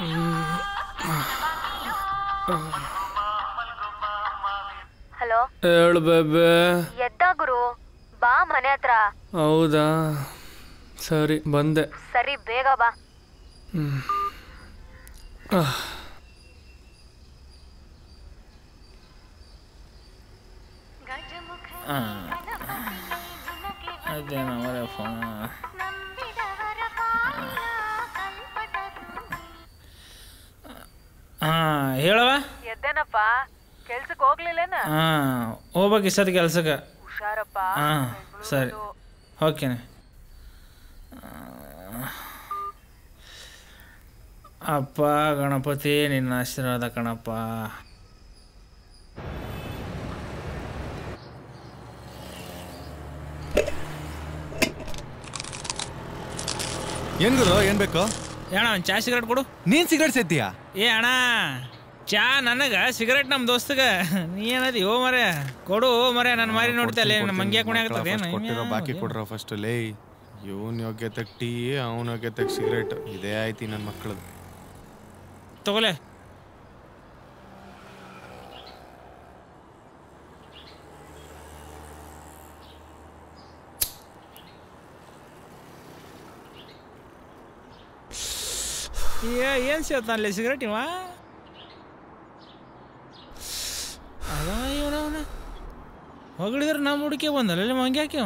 Hello ಹೇಳು ಬೇಬೆ ಎದ್ದ ಗುರು ಬಾ ಮನೆ ಹತ್ರ ಹೌದಾ ಸರಿ ಬಂದೆ ಸರಿ ಬೇಗ ಬಾ ಹ್ಮ್. ಆಹ್. ಅದೇನೋ ಮರೆ ಫೋನ್ ಹಾಂ ಹೇಳವ ಎದ್ದೇನಪ್ಪ ಕೆಲ್ಸಕ್ಕೆ ಹೋಗ್ಲಿಲ್ಲೇನ ಹಾಂ ಹೋಗ್ಬೇಕು ಇಷ್ಟದ ಕೆಲ್ಸಕ್ಕೆ ಹುಷಾರಪ್ಪ ಹಾಂ ಸರಿ ಓಕೆನೆ ಅಪ್ಪ ಗಣಪತಿ ನಿನ್ನ ಆಶೀರ್ವಾದ ಕಣಪ್ಪ ಏನ್ ಗುರು ಏನ್ ಬೇಕು ಏಣ ಒಂದು ಚಾ ಸಿಗರೇಟ್ ಕೊಡು ನೀನ್ ಸಿಗರೇಟ್ ಸೇತೀಯಾ ಏ ಅಣ್ಣ ಚಾ ನನಗ ಸಿಗರೇಟ್ ನಮ್ಮ ದೋಸ್ತಗ ನೀ ಏನದಿ ಓ ಮರೆ ಕೊಡು ಓ ಮರೆ ನನ್ನ ಮಾರಿ ನೋಡ್ತಲ್ಲ ನಮ್ಮ ಮಂಗ್ಯ ಕುಣಿ ಆಗ್ತದೆ ಕೊಟ್ಟಿರೋ ಬಾಕಿ ಕೊಡ್ರೋ ಫಸ್ಟ್ ಲೇ ಇವನ್ ಯೋಗ್ಯತೆಗ್ ಟೀ ಅವನ ಯೋಗ್ಯತೆಗ್ ಸಿಗರೇಟ್ ಇದೇ ಆಯ್ತಿ ನನ್ನ ಮಕ್ಕಳು ತಗೊಲೆ ಏ ಏನು ಸೇರ್ತಾನಲ್ಲ ಸಿಗರೇಟ್ ಇವ ಅದ ಇವನವನ ಹೊಗಳಿದ್ರೆ ನಮ್ಮ ಹುಡುಕಿ ಬಂದಲ್ಲ ಮಂಗ್ಯ ಹಾಕಿವ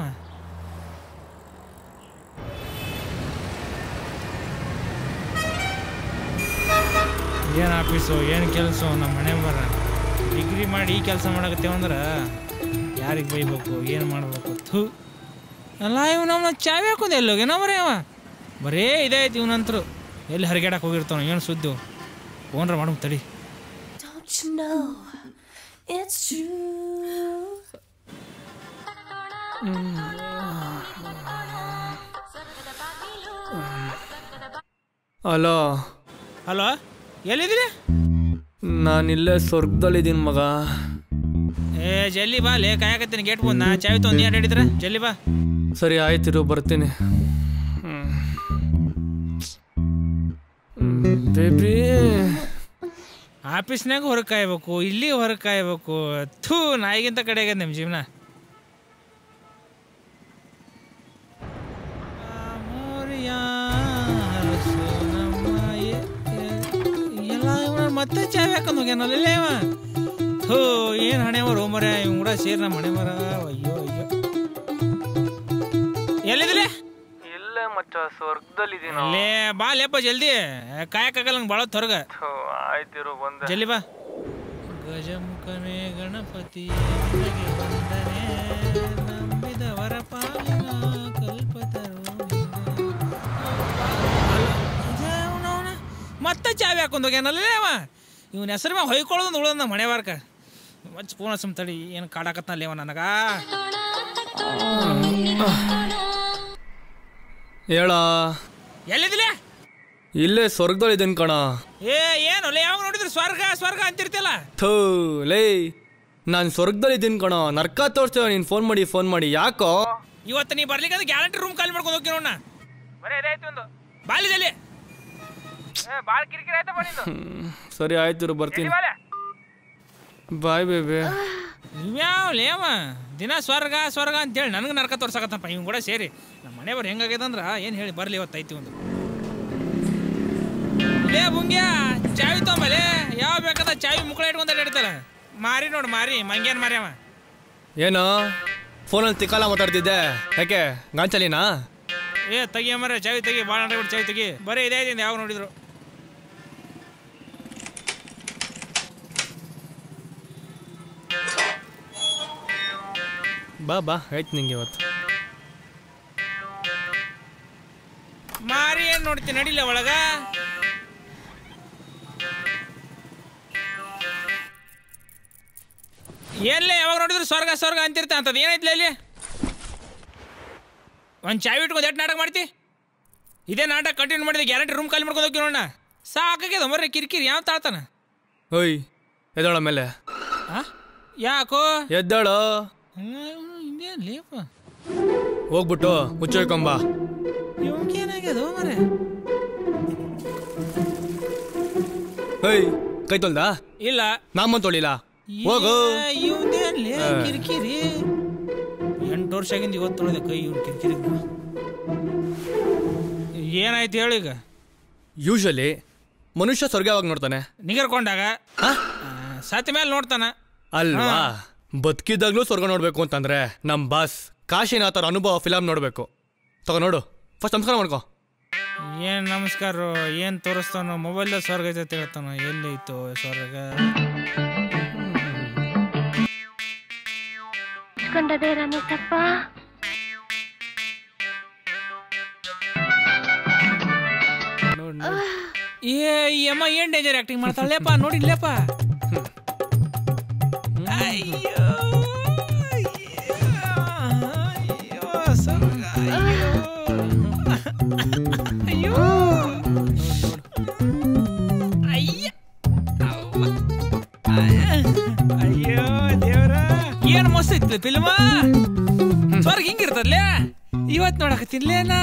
ಏನು ಆಫೀಸು ಏನು ಕೆಲಸ ನಮ್ಮ ಮನೆ ಬರ ಡಿಗ್ರಿ ಮಾಡಿ ಈ ಕೆಲಸ ಮಾಡಕತ್ತೇವಂದ್ರೆ ಯಾರಿಗೆ ಬೈಬೇಕು ಏನು ಮಾಡಬೇಕು ಥೂ ಅಲ್ಲ ಇವ್ ನಮ್ಮ ಚಾವಿ ಹಾಕೋದು ಎಲ್ಲೋಗೇನೋ ಬರೀ ಅವ ಬರೇ ಇದೇ ಐತಿ ಇವನಂತರು ಎಲ್ಲಿ ಹರಿಗಾಡಕ್ಕೆ ಹೋಗಿರ್ತಾವ ಏನು ಸುದ್ದು ಫೋನ್ರ ಮಾಡು ತಡಿ Don't you know it's true? Hello hello ಎಲ್ಲಿದ್ದೀರಿ ನಾನಿಲ್ಲೇ ಸ್ವರ್ಗದಲ್ಲಿದ್ದೀನಿ ಮಗ ಏ ಜಲ್ದಿ ಬಾ ಲೇ ಕಾಯಕತ್ತೀನಿ ಗೇಟ್ ಬಂದು ನಾ ಚಾವಿ ತೊಂದು ಏನು ಹೇಳಿದ್ರ ಜಲ್ದಿ ಬಾ ಸರಿ ಆಯ್ತಿರು ಬರ್ತೀನಿ ಬೇಬಿ ಆಫೀಸ್ನಾಗ ಹೊರಗೆ ಕಾಯ್ಬೇಕು ಇಲ್ಲಿ ಹೊರಗೆ ಕಾಯ್ಬೇಕು ಥೂ ನಾಯಿಗಿಂತ ಕಡೆ ಆಗ್ಯದ ನಿಮ್ಮ ಜೀವನ ಮೋರಿಯಾ, ಹರಸು ನಮ್ಮ ಎ- ಎ- ಎಲ್ಲ ಇವ್ನ ಮತ್ತೆ ಚಾವಿ ಹಾಕೊಂಡು ಹೋಗ್ಯಾನಲ್ಲ ಇವ ಥೂ ಏನು ಹಣೆ ಮರ ಮರ ಇವ್ ಕೂಡ ಸೇರಿ ನಮ್ಮ ಹಣೆ ಮರ ಅಯ್ಯೋ ಅಯ್ಯೋ ಎಲ್ಲಿದ್ರಿ ಇಲ್ಲೇ ಮಚ್ಚ ಸ್ವರ್ಗದಲ್ಲಿದ್ದೀನಿ ಅಲ್ಲೇ ಬಾ ಲೇಪ ಜಲ್ದಿ ಕಾಯಕ್ಕಾಗಲ್ಲ ನಂಗೆ ಭಾಳ ಹೊರಗ ಆಯ್ತಿರು ಬಂದೆ ಜಲ್ದಿ ಬಾ ಗಜಮುಖನೇ ಗಣಪತಿ ನಿನಗೆ ವಂದನೆ ನಂಬಿದವರ ಪಾಲಿನ ಕಲ್ಪತರು ಮತ್ತೆ ಚಾವಿ ಹಾಕೊಂಡು ಹೋಗ್ಯಾನಲ್ಲೇ ಅವ ಇವನ ಹೆಸರು ಮ್ಯಾಗ ಹೊಯ್ಕೊಳ್ಳೋದು ಉಳೋದು ನಮ್ಮ ಮನೆ ಬಾರ್ಕ ಮಚ್ಚ ಫೋನ್ ಹಚ್ಚಮ್ ತಡಿ ಏನು ಕಾಡಾಕತ್ನಲ್ಲಿ ಅವ ನನಗ ಹೇಳ ಎಲ್ಲಿದಿಲ್ಲ ಇಲ್ಲೇ ಸ್ವರ್ಗದಲ್ಲಿದ್ದೀನಿ ಕಣ ಏ ಏನು ಲೇ ಯಾವಾಗ ನೋಡಿದ್ರು ಸ್ವರ್ಗ ಸ್ವರ್ಗ ಅಂತಿರ್ತಿಲ್ಲ ಥೂ ಲೇ ನಾನು ಸ್ವರ್ಗದಲ್ಲಿದ್ದೀನಿ ಕಣ ನರ್ಕ ತೋರಿಸ್ತೇವೆ ನೀನು ಫೋನ್ ಮಾಡಿ ಫೋನ್ ಮಾಡಿ ಯಾಕೋ ಇವತ್ತು ನೀ ಬರ್ಲಿಕ್ಕೆ ಗ್ಯಾರಂಟಿ ರೂಮ್ ಖಾಲಿ ಮಾಡ್ಕೊಂಡು ಹೋಗ್ತೀನಿ ನೋಡ ಬರೇ ಇದಾಯ್ತು ಒಂದು ಬಾಲಿದಲ್ಲಿ ಭಾಳ ಕಿರಿಕಿರಿ ಆಯ್ತಾ ಬಂದಿದ್ದು ಹ್ಮ್, ಸರಿ ಆಯ್ತಿರು ಬರ್ತೀನಿ ಬಾಯ್ ಬೇಬಿ ಇವ್ಯಾವ ಲೇವ ದಿನ ಸ್ವರ್ಗ ಸ್ವರ್ಗ ಅಂತೇಳಿ ನನಗೆ ನರಕ ತೋರ್ಸಕತ್ತಪ್ಪ ಇವ್ ಕೂಡ ಸೇರಿ ನಮ್ಮ ಮನೆ ಬರ್ ಹೆಂಗಾಗ್ಯದಂದ್ರ ಏನು ಹೇಳಿ ಬರ್ಲಿ ಇವತ್ತು ಐತಿ ಒಂದು ಲೇ ಬುಂಗ್ಯ ಚಾವಿ ತೊಂಬಲೆ ಯಾವ ಬೇಕಾದ ಚಾವಿ ಮುಕ್ಕಳ ಇಟ್ಕೊಂತ ಅಡ್ಡಾಡ್ತಾರ ಮಾರಿ ನೋಡು ಮಾರಿ ಮಂಗ್ಯಾನ್ ಮಾರ್ಯಾವ ಏನು ಫೋನಲ್ಲಿ ತಿಕ್ಕಲ್ಲ ಮಾತಾಡ್ತಿದ್ದೆ ಯಾಕೆ ಗಾಂಚಲಿನಾ ಏ ತೆಗಿ ಮರ ಚಾವಿ ತೆಗಿ ಭಾಳ ಬಿಟ್ಟು ಚಾವಿ ತೆಗಿ ಬರೀ ಇದೇ ಐತಿ ಯಾವ ನೋಡಿದ್ರು ಬಾ ಬಾ ಆಯ್ತು ನಿಂಗೆ ಇವತ್ತು ಮಾರಿ ಏನ್ ನೋಡ್ತೀನಿ ನಡಿಲ್ಲ ಒಳಗ ಏನ್ಲೇ ಯಾವಾಗ ನೋಡಿದ್ರು ಸ್ವರ್ಗ ಸ್ವರ್ಗ ಅಂತಿರ್ತ ಅಂತದ್ ಏನೈತ್ಲ ಇಲ್ಲಿ ಒಂದು ಚಾವಿ ಇಟ್ಕೊಂಡು ಎಷ್ಟು ನಾಟಕ ಮಾಡ್ತಿ ಇದೇ ನಾಟಕ ಕಂಟಿನ್ಯೂ ಮಾಡಿದ್ರೆ ಗ್ಯಾರಂಟಿ ರೂಮ್ ಖಾಲಿ ಮಾಡ್ಕೊಂಡು ಹೋಗಿ ನೋಡೋಣ ಸಾಕಾಗ್ಯದ ಮರ್ರೆ ಕಿರಿಕಿರಿ ಯಾವ ತಾಳ್ತಾನ ಓಯ್ ಎದ್ದೋಳ ಮೇಲೆ ಆ? ಯಾಕೋ ಎದ್ದಾಳು ಹಿಂಗೆ ಲೇಪ ಹೋಗ್ಬಿಟ್ಟು ಹುಚ್ಚೋಯ್ಕೊಂಬ ಇವನ್ಗೆ ಏನಾಗ್ಯದ ಮರೆ ಹೇಯ್ ಕೈ ತೊಳ್ದಾ ಇಲ್ಲ ನಾಮನ್ ತೊಳಿಲ್ಲ ಹೋಗು ಇವಂದೇನ್ಲೇ ಕಿರಿಕಿರಿ ಎಂಟು ವರ್ಷ ಆಗಿಂದ ಇವತ್ತು ತೊಳೆದ ಕೈ ಇವ್ನು ಕಿರಿಕಿರಿ ಏನಾಯ್ತು ಹೇಳು ಈಗ ಯೂಶಲಿ ಮನುಷ್ಯ ಸ್ವರ್ಗ ಯಾವಾಗ ನೋಡ್ತಾನೆ ನಿಗರ್ಕೊಂಡಾಗ ಹಾ? ಆ, ಸತ್ತ ಮೇಲೆ ನೋಡ್ತಾನ ಅಲ್ವಾ ಬದುಕಿದ್ದಾಗ್ಲೂ ಸ್ವರ್ಗ ನೋಡ್ಬೇಕು ಅಂತಂದ್ರೆ ನಮ್ ಬಾಸ್ ಕಾಶಿನಾಥ್ ಅವ್ರ ಅನುಭವ ಫಿಲಮ್ ನೋಡ್ಬೇಕು ತಗೋ ನೋಡು ಫಸ್ಟ್ ನಮಸ್ಕಾರ ಮಾಡ್ಕೋ ಏನ್ ನಮಸ್ಕಾರ ಏನ್ ತೋರಿಸ್ತಾನೋ ಮೊಬೈಲ್ದಾಗ ಸ್ವರ್ಗ ಐತೆ ಅಂತ ಹೇಳ್ತಾನೋ ಎಲ್ಲಿ ಐತೋ ಸ್ವರ್ಗ ಕಂಡದೆ ರಮೇಶಪ್ಪ ನೋಡ್ ನೋಡ್. ಏ ಈ ಅಮ್ಮ ಏನ್ ಡೇಂಜರ್ ಆಕ್ಟಿಂಗ್ ಮಾಡ್ತಾಳೇಪ್ಪ ನೋಡಿಲ್ಲೇಪ್ಪ ಅಯ್ಯೋ ಅಯ್ಯೋ ಸ್ವರ್ಗ, ಅಯ್ಯೋ ಅಯ್ಯೋ ಅಯ್ಯ ಅವ್ವ. ಅಯ್ಯೋ ದೇವ್ರ ಏನ್ ಮಸ್ತ್ ಐತಿ ಫಿಲ್ಮ ಸ್ವರ್ಗ ಹಿಂಗಿರ್ತದ್ಲೇ ಇವತ್ ನೋಡಕತ್ತೀನ್ಲೇನಾ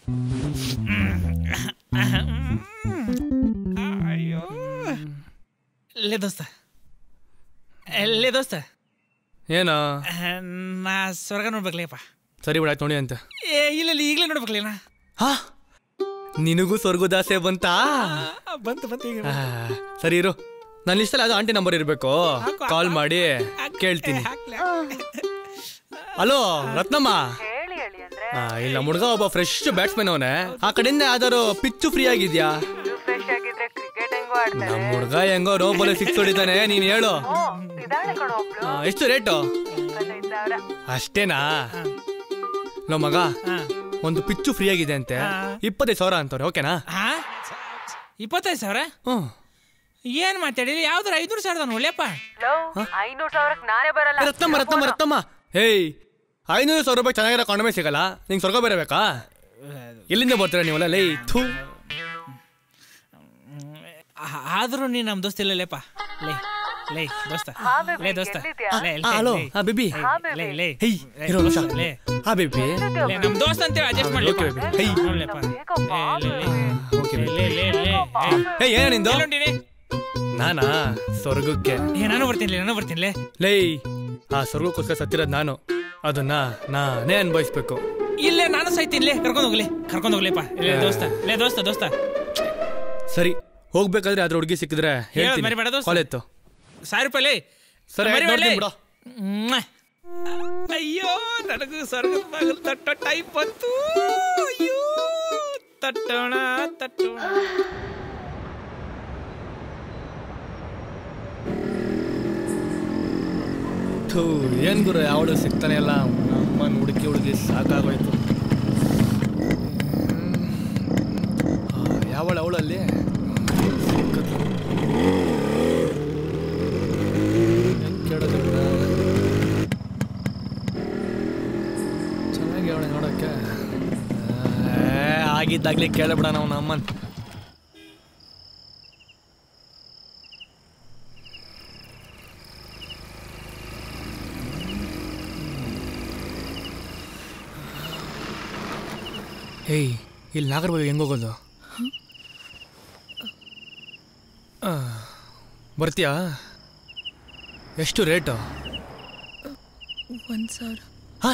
ಅಯ್ಯೋ ಲೇ ದೋಸ್ತ ಲೇ ದೋಸ್ತ ಏನ ನಾ ಸ್ವರ್ಗ ನೋಡ್ಬೇಕಲೇಪ್ಪ ಸರಿ ಬಿಡ ನೋಡಿ ಅಂತ ಏ ಇಲ್ಲ ಇಲ್ಲ ಈಗಲೇ ನೋಡ್ಬೇಕಲೇನಾ ಹಾ ನಿನಗೂ ಸ್ವರ್ಗದಾಸೆ ಬಂತಾ ಬಂತು ಬಂತು ಈಗ ಆ, ಸರಿ ಇರು ನನ್ನ ಲಿಸ್ಟಲ್ಲಿ ಅದು ಆಂಟಿ ನಂಬರ್ ಇರಬೇಕು ಕಾಲ್ ಮಾಡಿ ಕೇಳ್ತೀನಿ ಹಾಕ್ಲೆ. ಹಲೋ ರತ್ನಮ್ಮ ಹೇಳಿ ಹೇಳಿ ಅಂದ್ರೆ ಆ, ಇಲ್ಲ ಹುಡುಗ ಒಬ್ಬ ಫ್ರೆಶ್ ಬ್ಯಾಟ್ಸ್ಮನ್ ಅವನೇ ಆ ಕಡೆಯಿಂದ ಯಾವ್ದಾರು ಪಿಚ್ಚು ಫ್ರೀ ಆಗಿದ್ಯಾ ಫ್ರೆಶ್ ಆಗಿದ್ರೆ ಕ್ರಿಕೆಟ್ ಹೆಂಗೋ ಆಡ್ತಾರೆ ನಮ್ ಹುಡ್ಗ ಹೆಂಗೋ ರೋ ಬಾಲ್ ಸಿಕ್ಸ್ ಹೊಡಿತಾನೆ ನೀನ್ ಹೇಳು ಓ ಇದಾಳೆ ಕಣೋ ಒಬ್ಳು ಆ, ಎಷ್ಟು ರೇಟು ಇಪ್ಪತ್ತೈದು ಸಾವಿರ ಅಷ್ಟೇನಾ ಲೋ ಮಗ ಹಾ. ಒಂದು ಪಿಚ್ಚು ಫ್ರೀ ಆಗಿದೆ ಅಂತೆ ಇಪ್ಪತ್ತೈದು ಸಾವಿರ ಅಂತಾರೆ ಓಕೆನಾ ಹಾ ಇಪ್ಪತ್ತೈದು ಸಾವಿರ ಹ್ಮ್ ಏನ್ ಮಾತಾಡಿರಿ ಯಾವ್ದಾರ ಐನೂರು ಸಾವಿರದ ಒಳ್ಳೆಪ್ಪ ಲೋ ಐನೂರು ಸಾವಿರಕ್ಕೆ ನಾನೇ ಬರಲ್ಲ ಏ, ರತ್ನಮ್ಮ ರತ್ನಮ್ಮ ರತ್ನಮ್ಮ ಹೇಯ್ ಐನೂರು ಸಾವಿರ ರೂಪಾಯಿ ಚೆನ್ನಾಗಿರೋ ಕಾಂಡಮೆ ಸಿಗಲ್ಲ ನಿಂಗೆ ಸ್ವರ್ಗ ಬೇರೆ ಬೇಕಾ ಎಲ್ಲಿಂದ ಬರ್ತೀರಾ ನೀವೆಲ್ಲ ಲೈ ಥೂ ಆದ್ರೂ ನೀ ನಮ್ ದೋಸ್ತ ಇಲ್ಲಲೇಪ್ಪ ಲೇ ಲೇ ದೋಸ್ತ baby, ಲೇ ದೋಸ್ತ ಎಲ್ಲಿದ್ಯಾ? ಲೇ, ಲೇ, ಆ, ಹಲೋ ಲೇ. ಹಾ ಬೇಬಿ ಲೇ ಲೇ ಲೇ ಹೇಯ್ ಇರೋ ನಿಮಿಷ ಲೇ ಹಾ ಬೇಬಿ ಲೇ ನಮ್ ದೋಸ್ತ ಅಂತೇಳಿ ಅಡ್ಜಸ್ಟ್ ಮಾಡ್ಲಿಪ್ಪ ಓಕೆ ಬೇಬಿ ಹೇಯ್ ನೋಡ್ಲೇಪ್ಪ ಬೇಗ ಬಾ ಲೇ, ಲೇ, ಲೇ. ಓಕೆ ಲೇ, ಬೇಬಿ ಲೇ, ಲೇ, ಲೇ. ಏಯ್, ಹೇಯ್ ಏನ ನಿಂದು ಎಲ್ಲುಂಟಿನಿ? ನಾನಾ ಸ್ವರ್ಗಕ್ಕೆ ಏ ನಾನು ಬರ್ತೀನಿ ಲೇ, ನಾನು ಬರ್ತೀನಿ ಲೇ ಲೈ ಆ ಸ್ವರ್ಗಕ್ಕೋಸ್ಕರ ಸತ್ತಿರೋದು ನಾನು ಅದನ್ನ ನಾನೇ ಅನ್ಭವಿಸ್ಬೇಕು ಇಲ್ಲೇ ನಾನು ಸಾಯ್ತೀನಿ ಲೇ ಕರ್ಕೊಂಡು ಹೋಗ್ಲಿ ಕರ್ಕೊಂಡು ಹೋಗ್ಲಿಪ್ಪ ಲೇ ದೋಸ್ತ ಲೇ ದೋಸ್ತ ದೋಸ್ತ ಸರಿ ಹೋಗ್ಬೇಕಾದ್ರೆ ಅದ್ರ ಹುಡುಗಿ ಸಿಕ್ಕಿದ್ರೆ ಹೇಳ್ತೀನಿ ಮರಿಬೇಡ ದೋಸ್ತ. ಕಾಲ್ ಎತ್ತು ಸಾವಿರ ರೂಪಾಯಿ ಲೇ ಸರಿ ಆಯ್ತು, ಮರಿಬೇಡ ಲೇ. ನೋಡ್ತೀನಿ ಬಿಡು. ಮ್ವಾ. ಅಯ್ಯೋ ನನಗೂ ಸ್ವರ್ಗದ ಬಾಗಿಲು ತಟ್ಟೋ ಟೈಪ್ ಬಂತು ಅಯ್ಯೋ ತಟ್ಟೋಣ ತಟ್ಟೋಣ ಥೂ ಏನ್ ಗುರು ಯಾವಳು ಸಿಗ್ತಾನೆ ಇಲ್ಲ ಅಮ್ಮನ ಹುಡುಕಿ ಹುಡುಗಿ ಸಾಕಾಗೋಯ್ತು ಯಾವಳ ಅವಳಲ್ಲಿ ಕೇಳೋದು ಕೂಡ ಚೆನ್ನಾಗಿ ಅವಳೆ ನೋಡೋಕ್ಕೆ ಏ, ಆಗಿದ್ದಾಗ್ಲೇ ಕೇಳಬಿಡ ನಾವು ನಮ್ಮನ್ ಏಯ್ ಇಲ್ಲಿ ನಾಗರಬಾವಿ ಹೆಂಗ್ ಹೋಗೋದು ಆ, ಬರ್ತೀಯಾ ಎಷ್ಟು ರೇಟು ಒಂದ್ ಸಾವಿರ ಹಾ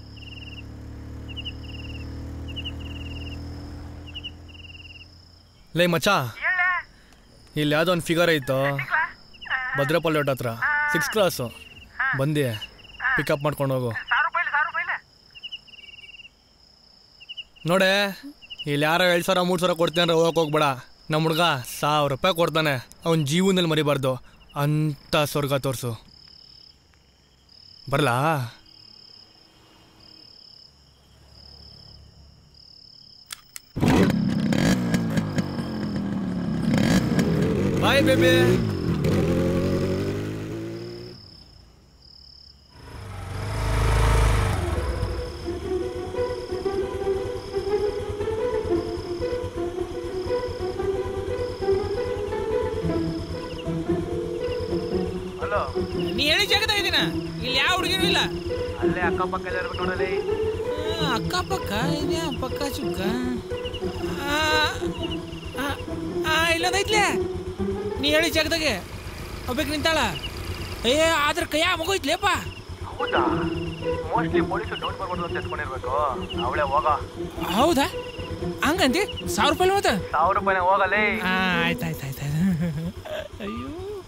ಲೇ ಮಚ್ಚ ಇಲ್ಲಿ ಯಾವುದೋ ಒಂದು ಫಿಗರ್ ಐತೋ ಭದ್ರಪಲ್ಲಿ ಹೊಟ್ಟ ಹತ್ರ ಸಿಕ್ಸ್ ಕ್ಲಾಸು ಬಂದಿ ಪಿಕಪ್ ಮಾಡ್ಕೊಂಡು ಹೋಗು ನೋಡೆ ಇಲ್ಲಿ ಯಾರೋ ಎರಡು ಸಾವಿರ ಮೂರು ಸಾವಿರ ಕೊಡ್ತೀನಿ ಅಂದ್ರೆ ಹೋಗಕ್ಕೆ ಹೋಗ್ಬೇಡ ನಮ್ಮ ಹುಡ್ಗ ಸಾವಿರ ರೂಪಾಯಿ ಕೊಡ್ತಾನೆ ಅವ್ನ ಜೀವನದಲ್ಲಿ ಮರಿಬಾರ್ದು ಅಂತ ಸ್ವರ್ಗ ತೋರಿಸು ಬರಲಾ ಬಾಯ್ ಬೇಬಿ ನೀ ಹೇಳಿ ಜಾಗದಾಗ ಇದೀನ ಇಲ್ಲಿ ಯಾವ ಹುಡುಗಿನೂ ಇಲ್ಲ ಅಲ್ಲೇ ಅಕ್ಕಪಕ್ಕ ಎಲ್ಲ ಇರ್ಬೇಕು ನೋಡಲಿ ಆ, ಅಕ್ಕಪಕ್ಕ ಇದ್ಯಾ ಪಕ್ಕ ಚುಕ್ಕ ಆ, ಆ, ಆ, ಇಲ್ಲದೈತ್ಲೆ ನೀ ಹೇಳಿ ಜಾಗದಾಗೆ ಒಬ್ಬಕ್ಕೆ ನಿಂತಾಳ ಏ ಆದ್ರ ಕೈಯ ಮಗೋಯ್ತ್ಲೇಪ ಹೌದಾ ಮೋಸ್ಟ್ಲಿ ಪೊಲೀಸರು ಡೌಟ್ ಮಾಡ್ಬಾರ್ದು ಅಂತ ಎತ್ಕೊಂಡಿರ್ಬೇಕು ಅವಳೆ ಹೋಗ ಹೌದಾ ಹಂಗಂತಿ ಸಾವಿರ ರೂಪಾಯಿ ಮತ್ತೆ ಸಾವಿರ ರೂಪಾಯಿನ ಹೋಗಲೇ ಆ, ಆಯ್ತು ಆಯ್ತು ಆಯ್ತು ಆಯ್ತು ಅಯ್ಯೋ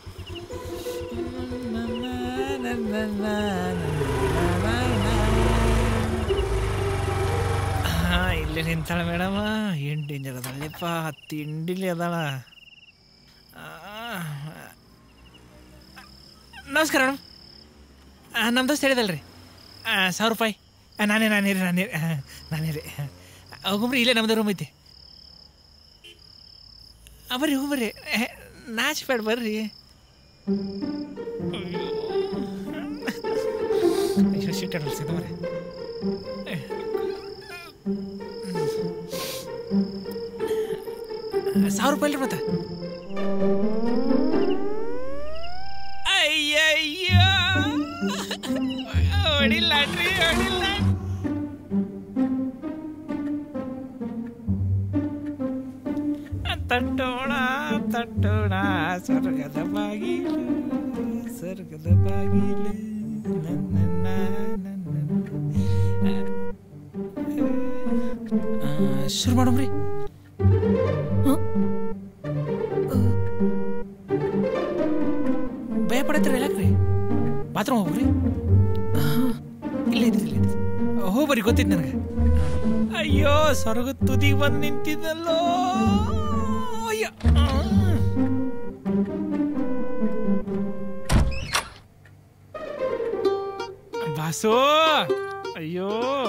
ಹಾ ಇಲ್ಲೇ ನಿಂತಾಳ ಮೇಡಮ ಏನು ಡೇಂಜರ್ ಅದಲ್ಲಪ್ಪ ತಿಂಡಿಲಿ ಅದಾಳ ಆ, ನಮಸ್ಕಾರ ಮೇಡಮ್ ನಮ್ಮ ದೋಸ್ತ ಹೇಳಿದಲ್ರಿ ಸಾವಿರ ರೂಪಾಯಿ ಆ, ನಾನೇ ನಾನೇ ರೀ ನಾನೇ ರೀ ನಾನೇ ರೀ ಹೋಗ್ರಿ ಇಲ್ಲೇ ನಮ್ಮದು ರೂಮ್ ಐತಿ ಆ, ಬರ್ರಿ ಹೋಗಿ ಬರ್ರಿ ನಾಚ್ಬೇಡ ಬರ್ರಿ ಅಯ್ಯೋ ಶಿಟ್ ಅಡ್ಸಿದ ಬರ್ರಿ ಸಾವಿರ ರೂಪಾಯಿ ರೀ ಮತ್ತೆ ಅಯ್ಯಯ್ಯೋ ಹೊಡಿಲ್ಲಾಡ್ರಿ ಹೊಡಿಲ್ಲ ತಟ್ಟೋಣ ತಟ್ಟೋಣ ಸ್ವರ್ಗದ ಬಾಗಿಲು ಸ್ವರ್ಗದ ಬಾಗಿಲು ನನ್ನ ಶುರು ಮಾಡೋಮ್ರಿ ಭಯ ಪಡತ್ತೀರ ಯಾಕ್ರಿ ಬಾತ್ರೂಮ್ ಹೋಗ್ರಿ ಇಲ್ಲೇ ಇದ್ರಿ ಇಲ್ಲೇ ಇದ್ರಿ ಹೋಗ್ಬರಿ ಗೊತ್ತಿತ್ತು ನನಗೆ ಅಯ್ಯೋ ಸ್ವರ್ಗ ತುದಿ ಬಂದು ನಿಂತಿದ್ದಲ್ಲೋ ಅಯ್ಯ ಬಾಸು ಅಯ್ಯೋ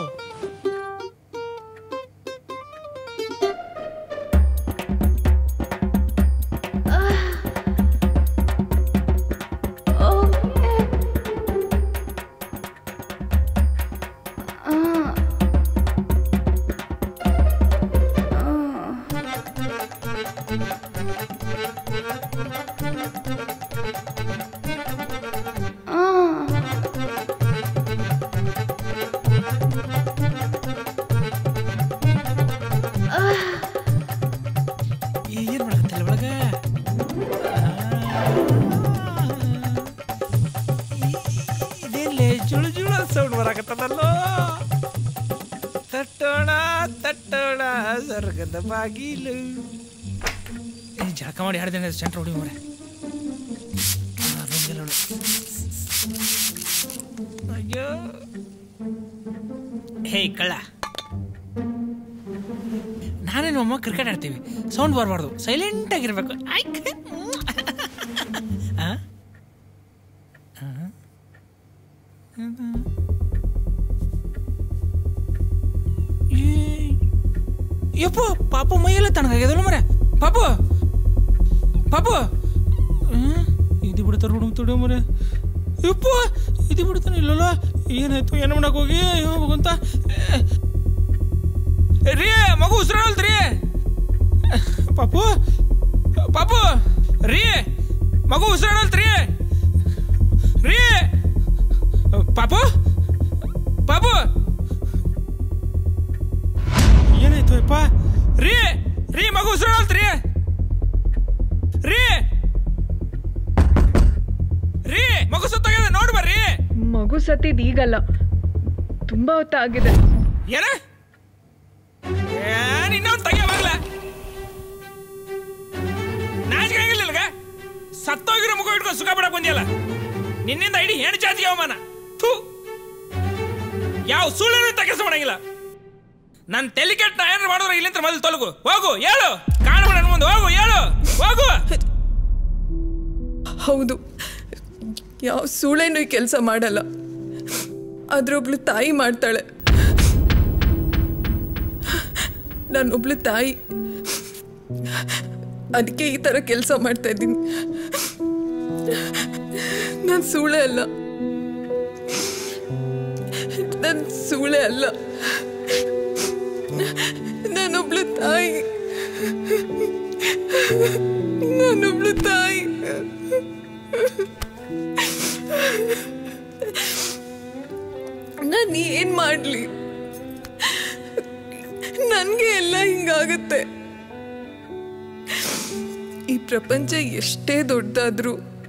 ಏನ್ ಮಾಡಕತ್ತಿಲ್ಲ ಒಳಗ ಇದೇನ್ಲೇ ಜುಳು ಜುಳು ಸೌಂಡ್ ಬರಾಕತ್ತದಲ್ಲೋ ತಟ್ಟೋಣ ತಟ್ಟೋಣ ಸ್ವರ್ಗದ ಬಾಗಿಲು ಏ, ಜಳಕ ಮಾಡಿ ಎರಡು ದಿನ ಸೆಂಟ್ರ್ ಹೊಡಿ ಮರೆ ಅಯ್ಯೋ ಹೇ ಕಳ್ಳ ನಾನು ನಮ್ಮ ಕ್ರಿಕೆಟ್ ಆಡ್ತೀವಿ ಸೌಂಡ್ ಬರಬಾರ್ದು ಸೈಲೆಂಟ್ ಆಗಿರ್ಬೇಕು ಆಯ್ಕ್. ಆ? ಆ? ಏ, ಯಪ್ಪ ಪಾಪ ಮೈಯೆಲ್ಲ ತಣ್ಣಗಾಗ್ಯದಲ್ಲ ಮರ ಪಾಪು ಪಾಪು ಹ್ಮ್? ಇದು ಬಿಡ್ತಾರ ಹುಡುಗ ತೊಡ ಮರ ಯಪ್ಪ ಇದು ಬಿಡ್ತಾನೆ ಇಲ್ಲಲ್ಲ ಏನಾಯ್ತು ಏನು ಮಾಡಕ್ ಹೋಗಿ ಹೋಗುಂತ ರೀ ಮಗು ಉಸಿರಾಡಲ್ತ್ರಿ ಪಾಪು ಪಾಪು ರೀ ಮಗು ಉಸಿರಾಡಲ್ತ್ರಿ ರೀ ಪಾಪು ಪಾಪು ಏನಾಯ್ತು ಅಪ್ಪ ರೀ ರೀ ಮಗು ಉಸಿರಾಡಲ್ತ್ರಿ ರೀ ರೀ ಮಗು ಸುತ್ತಾಗಿದೆ ನೋಡಿ ಬರ್ರಿ ಮಗು ಸತ್ತಿದ್ ಈಗಲ್ಲ ತುಂಬಾ ಹೊತ್ತಾಗಿದೆ ಏನ ಏನ್ ಇನ್ನೊಂದು ತೆಗಿಯವಾಗಲ್ಲ ನಾಚಿಕೆ ಆಗಿಲ್ಲ ನಿನಗ ಸತ್ತೋಗಿರೋ ಮಗು ಇಟ್ಕೊಂಡು ಸುಖ ಬಿಡಕ್ ಬಂದಿಯಲ್ಲ ನಿನ್ನಿಂದ ಇಡೀ ಹೆಣ್ಣು ಜಾತಿ ಅವಮಾನ ಥೂ ಯಾವ ಸುಳ್ಳು ಕೆಲಸ ಮಾಡಂಗಿಲ್ಲ ನನ್ನ ತಲೆ ಕೆಟ್ಟ ಏನಾರು ಮಾಡಿದ್ರೆ ಇಲ್ಲಿಂದ ಮೊದಲು ತೊಲಗು ಹೋಗು ಹೇಳು ಕಾಣಬೇಡ ನನ್ ಮುಂದೆ ಹೋಗು ಹೇಳು ಹೋಗು ಹೌದು ಯಾವ ಸೂಳೆನೂ ಈ ಕೆಲಸ ಮಾಡಲ್ಲ ಅದ್ರೊಬ್ಳು ತಾಯಿ ಮಾಡ್ತಾಳೆ ನಾನೊಬ್ಳು ತಾಯಿ ಅದಕ್ಕೆ ಈ ಥರ ಕೆಲಸ ಮಾಡ್ತಾ ಇದ್ದೀನಿ ನಾನು ಸೂಳೆ ಅಲ್ಲ ನಾನು ಸೂಳೆ ಅಲ್ಲ ನಾನೊಬ್ಳು ತಾಯಿ ನಾನೊಬ್ಳು ತಾಯಿ ನಾನು ಏನ್ ಮಾಡ್ಲಿ ನನ್ಗೆ ಎಲ್ಲ ಹಿಂಗಾಗತ್ತೆ ಈ ಪ್ರಪಂಚ ಎಷ್ಟೇ ದೊಡ್ಡದಾದ್ರೂ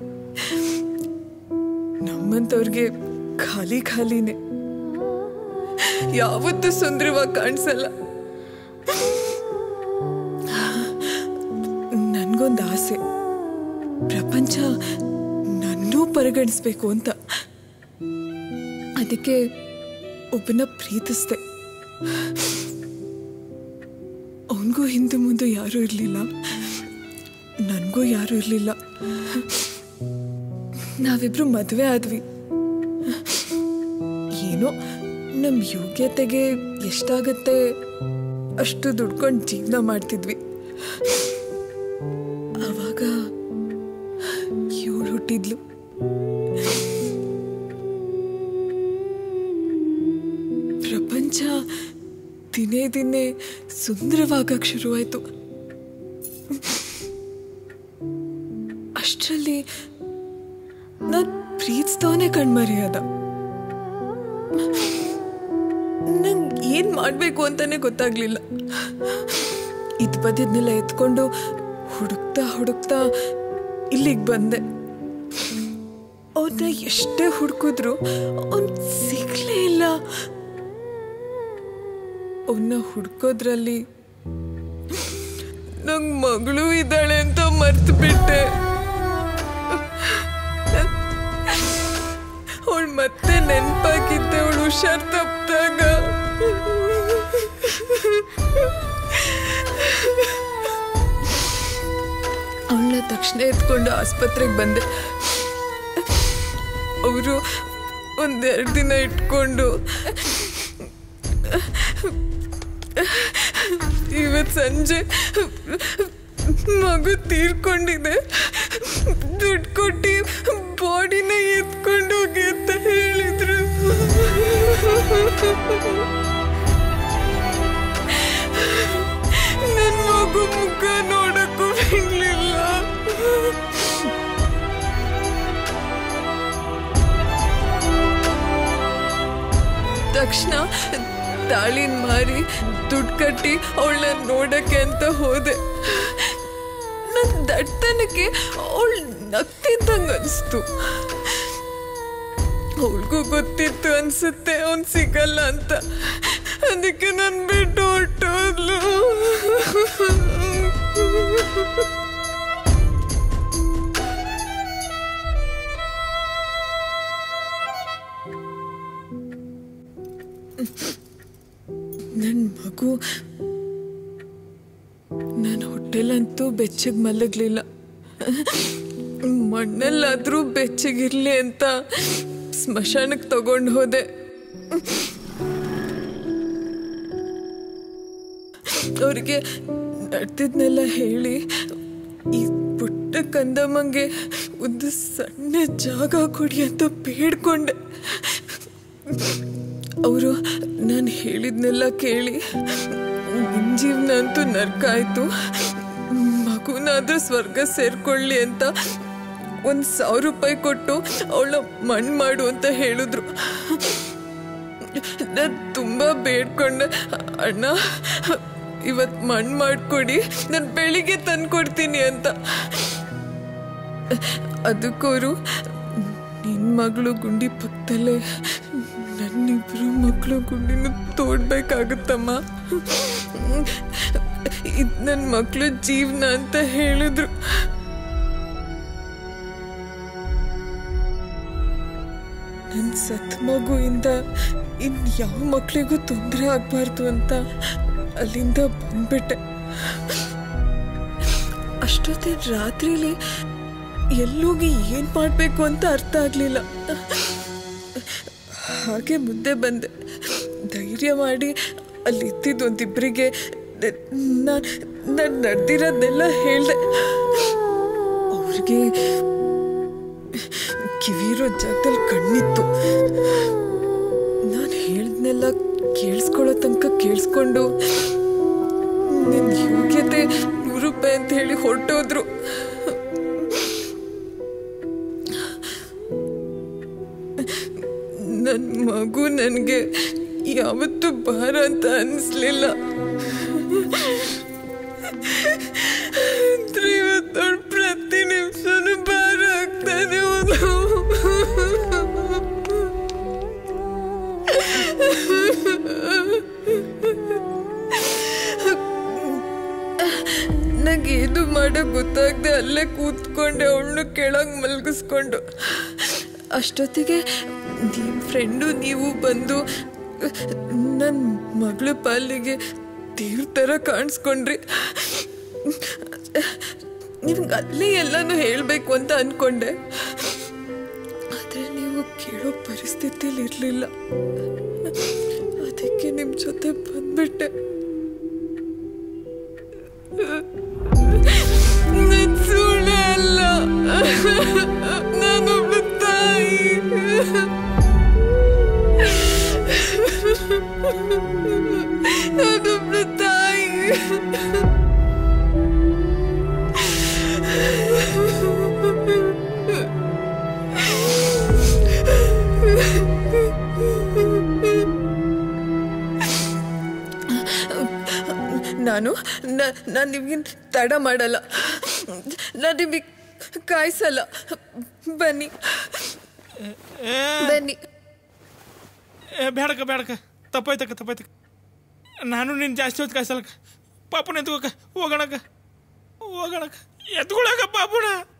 ನಮ್ಮಂತವ್ರಿಗೆ ಖಾಲಿ ಖಾಲಿನೇ ಯಾವತ್ತೂ ಸುಂದರವಾಗಿ ಕಾಣಿಸಲ್ಲ ನನ್ಗೊಂದು ಆಸೆ ಪ್ರಪಂಚ ನನ್ನೂ ಪರಿಗಣಿಸ್ಬೇಕು ಅಂತ ಅದಕ್ಕೆ ಒಬ್ಬನ ಪ್ರೀತಿಸ್ದೆ ಅವನಿಗೂ ಹಿಂದೆ ಮುಂದೆ ಯಾರೂ ಇರಲಿಲ್ಲ ನನಗೂ ಯಾರೂ ಇರಲಿಲ್ಲ ನಾವಿಬ್ರು ಮದುವೆ ಆದ್ವಿ ಏನೋ ನಮ್ಮ ಯೋಗ್ಯತೆಗೆ ಎಷ್ಟಾಗತ್ತೆ ಅಷ್ಟು ದುಡ್ಕೊಂಡು ಜೀವನ ಮಾಡ್ತಿದ್ವಿ ಆವಾಗ ಇವಳು ಹುಟ್ಟಿದ್ಲು ಪ್ರಪಂಚ ದಿನೇ ದಿನೇ ಸುಂದರವಾಗಕ್ಕೆ ಶುರುವಾಯಿತು ಅಷ್ಟರಲ್ಲಿ ನಾನು ಪ್ರೀತಿಸ್ತವನೇ ಕಣ್ಮರೆಯದ ನಂಗೆ ಏನು ಮಾಡಬೇಕು ಅಂತಾನೆ ಗೊತ್ತಾಗ್ಲಿಲ್ಲ ಇದ್ ಬದಿದ್ನೆಲ್ಲ ಎತ್ಕೊಂಡು ಹುಡುಕ್ತಾ ಹುಡುಕ್ತಾ ಇಲ್ಲಿಗೆ ಬಂದೆ ಅವನ್ನ ಎಷ್ಟೇ ಹುಡುಕಿದ್ರು ಅವನ್ ಸಿಗ್ಲೇ ಇಲ್ಲ ಅವನ್ನ ಹುಡ್ಕೋದ್ರಲ್ಲಿ ನಂಗ್ ಮಗಳು ಇದ್ದಾಳೆ ಅಂತ ಮರ್ತು ಬಿಟ್ಟೆ ಅವಳು ಮತ್ತೆ ನೆನ್ಪಾಗಿದ್ದೆ ಅವಳು ಹುಷಾರ್ ತಪ್ಪಿದಾಗ ಅವಳನ್ನ ತಕ್ಷಣ ಎತ್ಕೊಂಡು ಆಸ್ಪತ್ರೆಗೆ ಬಂದೆ ಅವರು ಒಂದೆರಡು ದಿನ ಇಟ್ಕೊಂಡು ಇವತ್ತು ಸಂಜೆ ಮಗು ತೀರ್ಕೊಂಡಿದೆ ದುಡ್ಡು ಕೊಟ್ಟು ಬಾಡಿನ ಎತ್ಕೊಂಡು ಹೋಗಿ ಅಂತ ಹೇಳಿದ್ರು ನನ್ನ ಮಗು ಮುಖ ನೋಡಕ್ಕೂ ಬಿಡ್ಲಿಲ್ಲ ತಕ್ಷಣ ತಾಳಿನ ಮಾರಿ ದುಡ್ಡು ಕಟ್ಟಿ ಅವಳನ್ನ ನೋಡಕ್ಕೆ ಅಂತ ಹೋದೆ ನನ್ನ ದಟ್ಟತನಕ್ಕೆ ಅವಳು ನಗ್ತಿದ್ದಂಗ ಅನಿಸ್ತು ಅವಳಿಗೂ ಗೊತ್ತಿತ್ತು ಅನ್ಸುತ್ತೆ ಅವನ್ ಸಿಗಲ್ಲ ಅಂತ ಅದಕ್ಕೆ ನನ್ ಬಿಟ್ಟು ಹೊಟ್ಟೋದ್ಲು ನನ್ನ ಮಗು ನನ್ನ ಹೊಟ್ಟೆಲಂತೂ ಬೆಚ್ಚಗೆ ಮಲಗಲಿಲ್ಲ ಮಣ್ಣಲ್ಲಾದ್ರೂ ಬೆಚ್ಚಗಿರ್ಲಿ ಅಂತ ಸ್ಮಶಾನಕ್ಕೆ ತಗೊಂಡು ಹೋದೆ ಅವ್ರಿಗೆ ನಡೆದಿದ್ನೆಲ್ಲ ಹೇಳಿ ಈ ಪುಟ್ಟ ಕಂದಮ್ಮಂಗೆ ಒಂದು ಸಣ್ಣ ಜಾಗ ಕೊಡಿ ಅಂತ ಬೇಡ್ಕೊಂಡೆ ಅವರು ನಾನು ಹೇಳಿದ್ನೆಲ್ಲ ಕೇಳಿ ನಿನ್ ಜೀವನ ಅಂತೂ ನರ್ಕ ಆಯ್ತು ಮಗುನಾದ್ರೂ ಸ್ವರ್ಗ ಸೇರ್ಕೊಳ್ಳಿ ಅಂತ ಒಂದು ಸಾವಿರ ರೂಪಾಯಿ ಕೊಟ್ಟು ಅವಳ ಮಣ್ಣು ಮಾಡು ಅಂತ ಹೇಳಿದ್ರು ನಾನು ತುಂಬ ಬೇಡ್ಕೊಂಡೆ ಅಣ್ಣ ಇವತ್ತು ಮಣ್ಣು ಮಾಡಿಕೊಡಿ ನಾನು ಬೆಳಿಗ್ಗೆ ತಂದ್ಕೊಡ್ತೀನಿ ಅಂತ ಅದಕ್ಕವರು ನಿನ್ನ ಮಗಳು ಗುಂಡಿ ಪಕ್ಕದಲ್ಲೇ ನನ್ನಿಬ್ರು ಮಕ್ಕಳು ಗುಂಡಿನ ತೋಡ್ಬೇಕಾಗುತ್ತಮ್ಮ ಇದು ನನ್ನ ಮಕ್ಕಳು ಜೀವನ ಅಂತ ಹೇಳಿದ್ರು ನನ್ನ ಸತ್ ಮಗುವಿಂದ ಇನ್ ಯಾವ ಮಕ್ಕಳಿಗೂ ತೊಂದರೆ ಆಗ್ಬಾರ್ದು ಅಂತ ಅಲ್ಲಿಂದ ಬಂದ್ಬಿಟ್ಟೆ ಅಷ್ಟೊತ್ತಿನ ರಾತ್ರಿಲಿ ಎಲ್ಲೋಗಿ ಏನ್ ಮಾಡ್ಬೇಕು ಅಂತ ಅರ್ಥ ಆಗ್ಲಿಲ್ಲ ಹಾಗೆ ಮುಂದೆ ಬಂದೆ ಧೈರ್ಯ ಮಾಡಿ ಅಲ್ಲಿ ಇದ್ದಿದ್ದು ಒಂದಿಬ್ಬರಿಗೆ ನಾನು ನಾನು ನಡೆದಿರೋದನ್ನೆಲ್ಲ ಹೇಳ್ದೆ ಅವ್ರಿಗೆ ಕಿವಿರೋ ಜಾಗದಲ್ಲಿ ಕಣ್ಣಿತ್ತು ನಾನು ಹೇಳ್ದನ್ನೆಲ್ಲ ಕೇಳಿಸ್ಕೊಳ್ಳೋ ತನಕ ಕೇಳಿಸ್ಕೊಂಡು ನಿನ್ನ ಯೋಗ್ಯತೆ ನೂರು ರೂಪಾಯಿ ಅಂತ ಹೇಳಿ ಹೊರಟೋದ್ರು ನನ್ನ ಮಗು ನನಗೆ ಯಾವತ್ತೂ ಭಾರ ಅಂತ ಅನಿಸ್ಲಿಲ್ಲ ಇವತ್ತು ದೊಡ್ಡ ನನಗೆ ಏನು ಮಾಡಕ್ ಗೊತ್ತಾಗದೆ ಅಲ್ಲೇ ಕೂತ್ಕೊಂಡೆ ಅವಳನ್ನು ಕೆಳಗೆ ಮಲಗಿಸ್ಕೊಂಡು ಅಷ್ಟೊತ್ತಿಗೆ ನಿಮ್ಮ ಫ್ರೆಂಡು ನೀವು ಬಂದು ನನ್ನ ಮಗಳ ಪಾಲಿಗೆ ದೇವ್ರ ಥರ ಕಾಣಿಸ್ಕೊಂಡ್ರಿ ನಿಮ್ಗೆ ಅಲ್ಲೇ ಎಲ್ಲನೂ ಹೇಳಬೇಕು ಅಂತ ಅನ್ಕೊಂಡೆ ಆದರೆ ನೀವು ಕೇಳೋ ಪರಿಸ್ಥಿತಿಲಿ ಇರಲಿಲ್ಲ ಅದಕ್ಕೆ ನಿಮ್ಮ ಜೊತೆ ಬಂದ್ಬಿಟ್ಟೆ ನನ್ ಸುಳ್ಳೆ ಅಲ್ಲ ನಾನೊಬ್ಳು ತಾಯಿ ನಾನೊಬ್ಳು ತಾಯಿ ನಾನು ನಾನು ನಿಮಗೆ ತಡ ಮಾಡಲ್ಲ ನಾನು ನಿಮಗೆ ಕಾಯಿಸಲ್ಲ ಬನ್ನಿ ಬನ್ನಿ ಏ ಬೇಡಕ್ಕ ಬೇಡಕ್ಕ ತಪ್ಪಾಯ್ತಕ್ಕ ತಪ್ಪಾಯ್ತಕ್ಕ ನಾನು ನಿನ್ನ ಜಾಸ್ತಿ ಹೊತ್ತು ಕಾಯ್ಸಲ್ಲಕ್ಕ ಪಾಪನ ಎತ್ಕೋಕ ಹೋಗೋಣಕ್ಕ ಹೋಗೋಣಕ್ಕ ಎತ್ಕೊಳಕ ಪಾಪುಣ